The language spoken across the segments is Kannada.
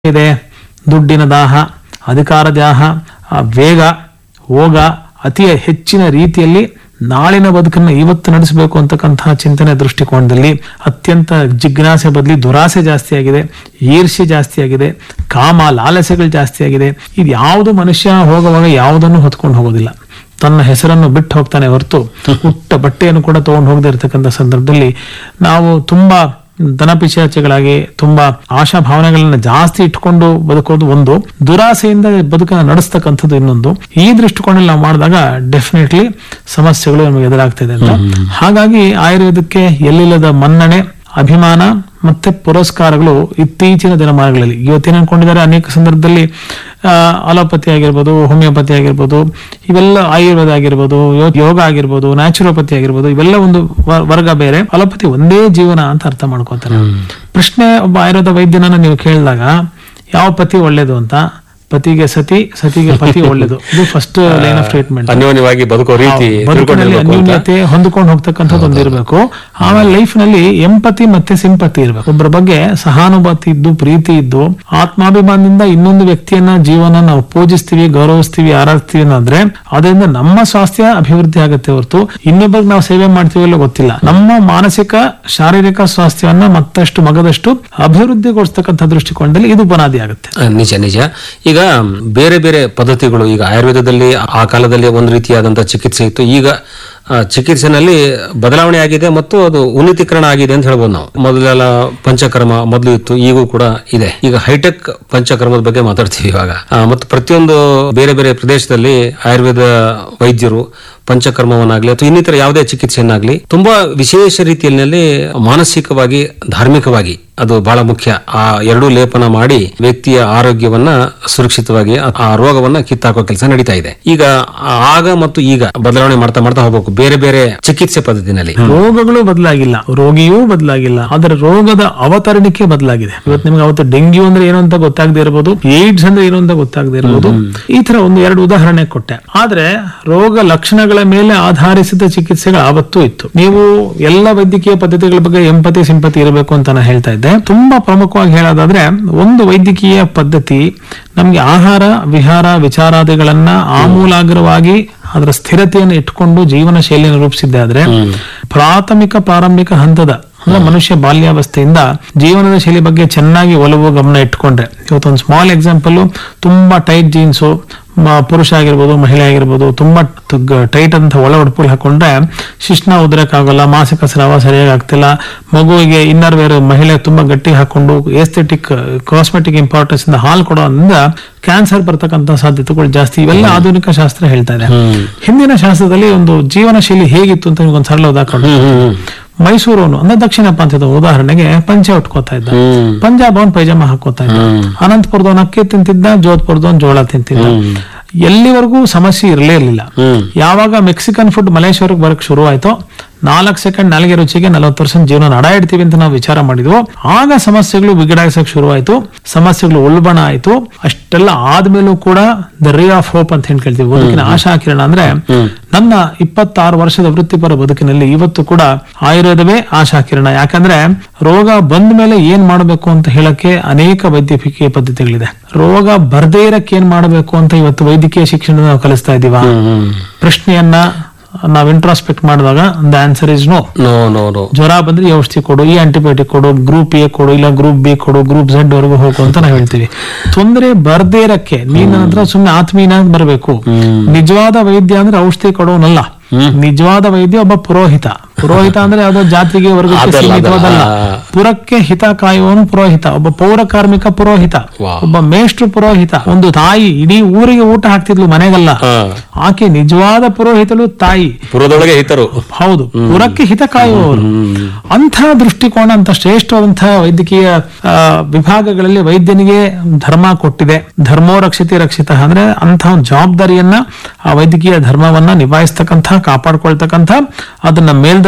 ಇದೆ ದುಡ್ಡಿನ ದಾಹ ಅಧಿಕಾರ ದಾಹ ಆ ವೇಗ ಹೋಗ ಅತಿ ಹೆಚ್ಚಿನ ರೀತಿಯಲ್ಲಿ ನಾಳಿನ ಬದುಕನ್ನು ಇವತ್ತು ನಡೆಸಬೇಕು ಅಂತಕ್ಕಂತಹ ಚಿಂತನೆ ದೃಷ್ಟಿಕೋನದಲ್ಲಿ ಅತ್ಯಂತ ಜಿಜ್ಞಾಸೆ ಬದಲಿ ದುರಾಸೆ ಜಾಸ್ತಿ ಆಗಿದೆ ಈರ್ಷ್ಯೆ ಜಾಸ್ತಿ ಆಗಿದೆ ಕಾಮ ಲಾಲಸೆಗಳು ಜಾಸ್ತಿ ಆಗಿದೆ ಇದು ಯಾವುದು ಮನುಷ್ಯ ಹೋಗುವಾಗ ಯಾವುದನ್ನು ಹೊತ್ಕೊಂಡು ಹೋಗೋದಿಲ್ಲ ತನ್ನ ಹೆಸರನ್ನು ಬಿಟ್ಟು ಹೋಗ್ತಾನೆ ಹೊರತು ಹುಟ್ಟ ಬಟ್ಟೆಯನ್ನು ಕೂಡ ತಗೊಂಡು ಹೋಗದೆ ಇರತಕ್ಕಂಥ ಸಂದರ್ಭದಲ್ಲಿ ನಾವು ತುಂಬಾ ದನಪಿಶಾಚಿಗಳಾಗಿ ತುಂಬಾ ಆಶಾ ಭಾವನೆಗಳನ್ನ ಜಾಸ್ತಿ ಇಟ್ಕೊಂಡು ಬದುಕೋದು ಒಂದು ದುರಾಸೆಯಿಂದ ಬದುಕನ್ನು ನಡೆಸ್ತಕ್ಕಂಥದ್ದು ಇನ್ನೊಂದು ಈ ದೃಷ್ಟಿಕೋನಲ್ಲಿ ನಾವು ಮಾಡಿದಾಗ ಡೆಫಿನೆಟ್ಲಿ ಸಮಸ್ಯೆಗಳು ನಮಗೆ ಎದುರಾಗ್ತಿದೆ ಅಂತ ಹಾಗಾಗಿ ಆಯುರ್ವೇದಕ್ಕೆ ಎಲ್ಲಿಲ್ಲದ ಮನ್ನಣೆ ಅಭಿಮಾನ ಮತ್ತೆ ಪುರಸ್ಕಾರಗಳು ಇತ್ತೀಚಿನ ದಿನಮಾನಗಳಲ್ಲಿ ಇವತ್ತೇನು ಅನ್ಕೊಂಡಿದ್ದಾರೆ ಅನೇಕ ಸಂದರ್ಭದಲ್ಲಿ ಆ, ಅಲೋಪತಿ ಆಗಿರ್ಬೋದು ಹೋಮಿಯೋಪತಿ ಆಗಿರ್ಬೋದು ಇವೆಲ್ಲ ಆಯುರ್ವೇದ ಆಗಿರ್ಬೋದು ಯೋ- ಯೋಗ ಆಗಿರ್ಬೋದು ನ್ಯಾಚುರೋಪತಿ ಆಗಿರ್ಬೋದು ಇವೆಲ್ಲ ಒಂದು ವ- ವರ್ಗ ಬೇರೆ ಅಲೋಪತಿ ಒಂದೇ ಜೀವನ ಅಂತ ಅರ್ಥ ಮಾಡ್ಕೋತಾರೆ ಪ್ರಶ್ನೆ ಒಬ್ಬ ಆಯುರ್ವೇದ ವೈದ್ಯನನ್ನ ನೀವು ಕೇಳಿದಾಗ ಯಾವ ಪತಿ ಒಳ್ಳೇದು ಅಂತ ಪತಿಗೆ ಸತಿ ಸತಿಗೆ ಪತಿ ಒಳ್ಳೇದು ಇದು ಫಸ್ಟ್ ಲೈನ್ ಆಫ್ ಟ್ರೀಟ್ಮೆಂಟ್ ಅನ್ಯೋನ್ಯವಾಗಿ ಬದುಕೋ ರೀತಿ ಬದುಕಿನಲ್ಲಿ ತಿಳ್ಕೊಂಡಿರ್ಬೇಕು ಅಂತ ಅನ್ಯೂನ್ಯತೆ ಹೊಂದ್ಕೊಂಡು ಹೋಗ್ತಕ್ಕಂಥದ್ದು ಒಂದು ಇರಬೇಕು ಆಮೇಲೆ ಲೈಫ್ ನಲ್ಲಿ ಎಂಪತಿ ಮತ್ತೆ ಸಿಂಪತಿ ಇರಬೇಕು ಒಬ್ಬರ ಬಗ್ಗೆ ಸಹಾನುಭೂತಿ ಇದ್ದು ಪ್ರೀತಿ ಇದ್ದು ಆತ್ಮಾಭಿಮಾನದಿಂದ ಇನ್ನೊಂದು ವ್ಯಕ್ತಿಯನ್ನ ಜೀವನ ನಾವು ಪೂಜಿಸ್ತೀವಿ ಗೌರವಿಸ್ತೀವಿ ಆರಾಧಿಸ್ತೀವಿ ಅನ್ನೋದ್ರೆ ಅದರಿಂದ ನಮ್ಮ ಸ್ವಾಸ್ಥ್ಯ ಅಭಿವೃದ್ಧಿ ಆಗುತ್ತೆ ಹೊರತು ಇನ್ನೊಬ್ಬರಿಗೆ ನಾವು ಸೇವೆ ಮಾಡ್ತೀವಿ ಇಲ್ಲ ಗೊತ್ತಿಲ್ಲ ನಮ್ಮ ಮಾನಸಿಕ ಶಾರೀರಿಕ ಸ್ವಾಸ್ಥ್ಯವನ್ನ ಮತ್ತಷ್ಟು ಮಗದಷ್ಟು ಅಭಿವೃದ್ಧಿಗೊಳಿಸ್ತಕ್ಕಂಥ ದೃಷ್ಟಿಕೋನದಲ್ಲಿ ಇದು ಬುನಾದಿ ಆಗುತ್ತೆ ಆ, ನಿಜ ನಿಜ ಈಗ ಬೇರೆ ಬೇರೆ ಪದ್ಧತಿಗಳು ಈಗ ಆಯುರ್ವೇದದಲ್ಲಿ ಆ ಕಾಲದಲ್ಲಿ ಒಂದು ರೀತಿಯಾದಂತಹ ಚಿಕಿತ್ಸೆ ಇತ್ತು ಈಗ ಆ, ಚಿಕಿತ್ಸೆನಲ್ಲಿ ಬದಲಾವಣೆ ಆಗಿದೆ ಮತ್ತು ಅದು ಉನ್ನತೀಕರಣ ಆಗಿದೆ ಅಂತ ಹೇಳ್ಬೋದು ನಾವು ಮೊದಲೆಲ್ಲ ಪಂಚಕರ್ಮ ಮೊದಲು ಇತ್ತು ಈಗೂ ಕೂಡ ಇದೆ ಈಗ ಹೈಟೆಕ್ ಪಂಚಕರ್ಮದ ಬಗ್ಗೆ ಮಾತಾಡ್ತೀವಿ ಇವಾಗ ಆ, ಮತ್ತು ಪ್ರತಿಯೊಂದು ಬೇರೆ ಬೇರೆ ಪ್ರದೇಶದಲ್ಲಿ ಆಯುರ್ವೇದ ವೈದ್ಯರು ಪಂಚಕರ್ಮವನ್ನಾಗ್ಲಿ ಅಥವಾ ಇನ್ನಿತರ ಯಾವುದೇ ಚಿಕಿತ್ಸೆಯನ್ನಾಗ್ಲಿ ತುಂಬಾ ವಿಶೇಷ ರೀತಿಯಲ್ಲಿ ಮಾನಸಿಕವಾಗಿ ಧಾರ್ಮಿಕವಾಗಿ ಅದು ಬಹಳ ಮುಖ್ಯ ಆ ಎರಡೂ ಲೇಪನ ಮಾಡಿ ವ್ಯಕ್ತಿಯ ಆರೋಗ್ಯವನ್ನ ಸುರಕ್ಷಿತವಾಗಿ ಆ- ಆ ರೋಗವನ್ನ ಕಿತ್ತಾಕೋ ಕೆಲಸ ನಡೀತಾ ಇದೆ ಈಗ ಆ- ಆಗ ಮತ್ತು ಈಗ ಬದಲಾವಣೆ ಮಾಡ್ತಾ ಮಾಡ್ತಾ ಹೋಗ್ಬೇಕು ಬೇರೆ ಬೇರೆ ಚಿಕಿತ್ಸೆ ಪದ್ಧತಿನಲ್ಲಿ ರೋಗಗಳು ಬದಲಾಗಿಲ್ಲ ರೋಗಿಯೂ ಬದಲಾಗಿಲ್ಲ ಆದ್ರೆ ರೋಗದ ಅವತರಣಿಕೆ ಬದಲಾಗಿದೆ ಇವತ್ತು ನಿಮ್ಗೆ ಅವತ್ತು ಡೆಂಗ್ಯೂ ಅಂದ್ರೆ ಏನು ಅಂತ ಗೊತ್ತಾಗದೆ ಇರಬಹುದು ಏಡ್ಸ್ ಅಂದ್ರೆ ಏನು ಅಂತ ಗೊತ್ತಾಗದೆ ಇರಬಹುದು ಈ ತರ ಒಂದು ಎರಡು ಉದಾಹರಣೆ ಕೊಟ್ಟೆ ಆದ್ರೆ ರೋಗ ಲಕ್ಷಣಗಳ ಮೇಲೆ ಆಧಾರಿಸಿದ ಚಿಕಿತ್ಸೆಗಳು ಆವತ್ತೂ ಇತ್ತು ನೀವು ಎಲ್ಲ ವೈದ್ಯಕೀಯ ಪದ್ಧತಿಗಳ ಬಗ್ಗೆ ಎಂಪತಿ ಸಿಂಪತಿ ಇರಬೇಕು ಅಂತ ನಾನು ಹೇಳ್ತಾ ಇದ್ದೆ ತುಂಬಾ ಪ್ರಮುಖವಾಗಿ ಹೇಳೋದಾದ್ರೆ ಒಂದು ವೈದ್ಯಕೀಯ ಪದ್ಧತಿ ನಮ್ಗೆ ಆಹಾರ ವಿಹಾರ ವಿಚಾರಾದಿಗಳನ್ನ ಆಮೂಲಾಗ್ರವಾಗಿ ಅದರ ಸ್ಥಿರತೆಯನ್ನು ಇಟ್ಕೊಂಡು ಜೀವನ ಶೈಲಿಯನ್ನು ರೂಪಿಸಿದ್ದೆ ಆದ್ರೆ ಪ್ರಾಥಮಿಕ ಪ್ರಾರಂಭಿಕ ಹಂತದ ಅಂದ್ರೆ ಮನುಷ್ಯ ಬಾಲ್ಯಾವಸ್ಥೆಯಿಂದ ಜೀವನದ ಶೈಲಿ ಬಗ್ಗೆ ಚೆನ್ನಾಗಿ ಒಲವು ಗಮನ ಇಟ್ಕೊಂಡ್ರೆ ಇವತ್ತೊಂದು ಸ್ಮಾಲ್ ಎಕ್ಸಾಂಪಲ್ ತುಂಬಾ ಟೈಟ್ ಜೀನ್ಸು ಪುರುಷ ಆಗಿರ್ಬೋದು ಮಹಿಳೆ ಆಗಿರ್ಬೋದು ತುಂಬಾ ಟೈಟ್ ಅಂತ ಒಳ ಉಡುಪುಗಳು ಹಾಕೊಂಡ್ರೆ ಶಿಶ್ನ ಉದ್ರಕ್ಕಾಗಲ್ಲ ಮಾಸಿಕ ಸ್ರಾವ ಸರಿಯಾಗಿ ಆಗ್ತಿಲ್ಲ ಮಗುವಿಗೆ ಇನ್ನರ್ ವೇರ್ ಮಹಿಳೆ ತುಂಬಾ ಗಟ್ಟಿ ಹಾಕೊಂಡು ಏಸ್ಥೆಟಿಕ್ ಕಾಸ್ಮೆಟಿಕ್ ಇಂಪಾರ್ಟೆನ್ಸ್ ಇಂದ ಹಾಲು ಕೊಡೋದ್ರಿಂದ ಕ್ಯಾನ್ಸರ್ ಬರ್ತಕ್ಕಂಥ ಸಾಧ್ಯತೆಗಳು ಜಾಸ್ತಿ ಇವೆಲ್ಲ ಆಧುನಿಕ ಶಾಸ್ತ್ರ ಹೇಳ್ತಾ ಇದೆ ಹಿಂದಿನ ಶಾಸ್ತ್ರದಲ್ಲಿ ಒಂದು ಜೀವನ ಶೈಲಿ ಹೇಗಿತ್ತು ಅಂತ ನಿಮ್ಗೊಂದು ಸರಳ ಉದಾಹರಣೆ ಮೈಸೂರವನು ಅಂದ್ರೆ ದಕ್ಷಿಣ ಪ್ರಾಂತ್ಯದ ಉದಾಹರಣೆಗೆ ಪಂಚೆ ಉಟ್ಕೋತಾ ಇದ್ದ ಪಂಜಾಬ್ ಅವನ್ ಪೈಜಾಮ ಹಾಕೋತಾ ಇದ್ದ ಅನಂತಪುರದವನ್ ಅಕ್ಕಿ ತಿಂತಿದ್ದ ಜೋಧ್ಪುರದವನ್ ಜೋಳ ತಿಂತಿದ್ದ ಎಲ್ಲಿವರೆಗೂ ಸಮಸ್ಯೆ ಇರಲೇ ಇರಲಿಲ್ಲ ಯಾವಾಗ ಮೆಕ್ಸಿಕನ್ ಫುಡ್ ಮಲೇಶ್ವರಕ್ಕೆ ಬರಕ್ ಶುರು ಆಯ್ತೋ ನಾಲ್ಕು ಸೆಕೆಂಡ್ ನಾಲ್ಗೆ ರುಚಿಗೆ ನಲವತ್ತು ಪರ್ಸೆಂಟ್ ಜೀವನ ನಡ ಇಡ್ತೀವಿ ಅಂತ ನಾವು ವಿಚಾರ ಮಾಡಿದ್ವು ಆಗ ಸಮಸ್ಯೆಗಳು ಬಿಗಡಾಯಿಸಕ್ ಶುರು ಆಯ್ತು ಸಮಸ್ಯೆಗಳು ಉಲ್ಬಣ ಆಯ್ತು ಅಷ್ಟೆಲ್ಲ ಆದ್ಮೇಲೂ ಕೂಡ ದ ರೇ ಆಫ್ ಹೋಪ್ ಅಂತ ಹೇಳಿ ಕೇಳ್ತೀವಿ ಬದುಕಿನ ಆಶಾ ಕಿರಣ ಅಂದ್ರೆ ನನ್ನ ಇಪ್ಪತ್ತಾರು ವರ್ಷದ ವೃತ್ತಿಪರ ಬದುಕಿನಲ್ಲಿ ಇವತ್ತು ಕೂಡ ಆಯುರ್ವೇದವೇ ಆಶಾ ಕಿರಣ ಯಾಕಂದ್ರೆ ರೋಗ ಬಂದ ಮೇಲೆ ಏನ್ ಮಾಡಬೇಕು ಅಂತ ಹೇಳಕ್ಕೆ ಅನೇಕ ವೈದ್ಯಕೀಯ ಪದ್ಧತಿಗಳಿದೆ ರೋಗ ಬರ್ದೇ ಇರಕ್ಕೆ ಏನ್ ಮಾಡಬೇಕು ಅಂತ ಇವತ್ತು ವೈದ್ಯಕೀಯ ಶಿಕ್ಷಣ ನಾವು ಕಲಿಸ್ತಾ ಇದೀವ ಪ್ರಶ್ನೆಯನ್ನ ನಾವು ಇಂಟ್ರಾಸ್ಪೆಕ್ಟ್ ಮಾಡಿದಾಗ the answer is no no no no ಜ್ವರ ಬಂದ್ರೆ ಈ ಔಷಧಿ ಕೊಡು ಈ ಆಂಟಿಬಯೋಟಿಕ್ ಕೊಡು ಗ್ರೂಪ್ ಎ ಕೊಡು ಇಲ್ಲ ಗ್ರೂಪ್ ಬಿ ಕೊಡು ಗ್ರೂಪ್ ಝೆಡ್ ವರೆಗೂ ಹೋಗು ಅಂತ ನಾವು ಹೇಳ್ತೀವಿ ತೊಂದರೆ ಬರ್ದೇ ಇರಕ್ಕೆ ನೀನ್ ಹತ್ರ ಸುಮ್ಮನೆ ಆತ್ಮೀಯನ ಬರಬೇಕು ನಿಜವಾದ ವೈದ್ಯ ಅಂದ್ರೆ ಔಷಧಿ ಕೊಡೋನಲ್ಲ ನಿಜವಾದ ವೈದ್ಯ ಒಬ್ಬ ಪುರೋಹಿತ ಪುರೋಹಿತ ಅಂದ್ರೆ ಯಾವ್ದೋ ಜಾತಿಗೆ ವರ್ಗಕ್ಕೆ ಅದಲ್ಲ, ಸೀಮಿತವಾದಲ್ಲ ಅದಲ್ಲ. ಪುರಕ್ಕೆ ಹಿತ ಕಾಯುವವನು ಪುರೋಹಿತ ಒಬ್ಬ ಪೌರ ಕಾರ್ಮಿಕ ಪುರೋಹಿತ ವಾ. ಒಬ್ಬ ಮೇಷ್ಟ್ರು ಪುರೋಹಿತ ಒಂದು ತಾಯಿ ಇಡೀ ಊರಿಗೆ ಊಟ ಹಾಕ್ತಿದ್ಲು ಮನೆಗಲ್ಲ ಹಾ. ಆಕೆ ನಿಜವಾದ ಪುರೋಹಿತಳು ತಾಯಿ ಪುರದೊಳಗೆ ಹಿತರು ಹೌದು ಪುರಕ್ಕೆ ಹಿತ ಕಾಯುವವರು ಅಂಥ ದೃಷ್ಟಿಕೋನ ಅಂತ ಶ್ರೇಷ್ಠವಾದಂತಹ ವೈದ್ಯಕೀಯ ಆ, ವಿಭಾಗಗಳಲ್ಲಿ ವೈದ್ಯನಿಗೆ ಧರ್ಮ ಕೊಟ್ಟಿದೆ ಧರ್ಮೋ ರಕ್ಷಿತಿ ರಕ್ಷಿತ ಅಂದ್ರೆ ಅಂತಹ ಜವಾಬ್ದಾರಿಯನ್ನ ಆ ವೈದ್ಯಕೀಯ ಧರ್ಮವನ್ನ ನಿಭಾಯಿಸ್ತಕ್ಕಂಥ ಕಾಪಾಡ್ಕೊಳ್ತಕ್ಕಂಥ ಅದನ್ನ ಮೇಲ್ದರ್ಜೆ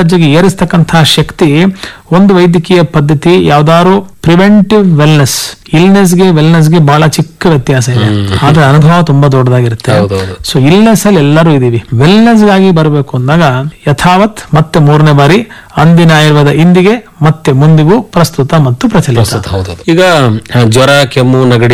ದರ್ಜೆಗೆ ಏರಿಸ್ತಕ್ಕಂತಹ ಶಕ್ತಿ ಒಂದು ವೈದ್ಯಕೀಯ ಪದ್ಧತಿ ಯಾವ್ದಾದ್ರು ಪ್ರಿವೆಂಟಿವ್ ವೆಲ್ನೆಸ್ ಇಲ್ನೆಸ್ಗೆ ವೆಲ್ನೆಸ್ಗೆ ಬಹಳ ಚಿಕ್ಕ ವ್ಯತ್ಯಾಸ ಇದೆ ಆದ್ರೆ ಅನುಭವ ತುಂಬಾ ದೊಡ್ಡದಾಗಿರುತ್ತೆ ಹೌದೌದು ಸೊ ಇಲ್ನೆಸ್ ಅಲ್ಲಿ ಎಲ್ಲರೂ ಇದೀವಿ ವೆಲ್ನೆಸ್ ಗಾಗಿ ಬರಬೇಕು ಅಂದಾಗ ಯಥಾವತ್ ಮತ್ತೆ ಮೂರನೇ ಬಾರಿ ಅಂದಿನ ಆಯುರ್ವೇದ ಇಂದಿಗೆ ಮತ್ತೆ ಮುಂದಿಗೂ ಪ್ರಸ್ತುತ ಮತ್ತು ಪ್ರಚಲಿತ ಹೌದೌದು ಈಗ ಆ, ಜ್ವರ ಕೆಮ್ಮು ನಗಡಿ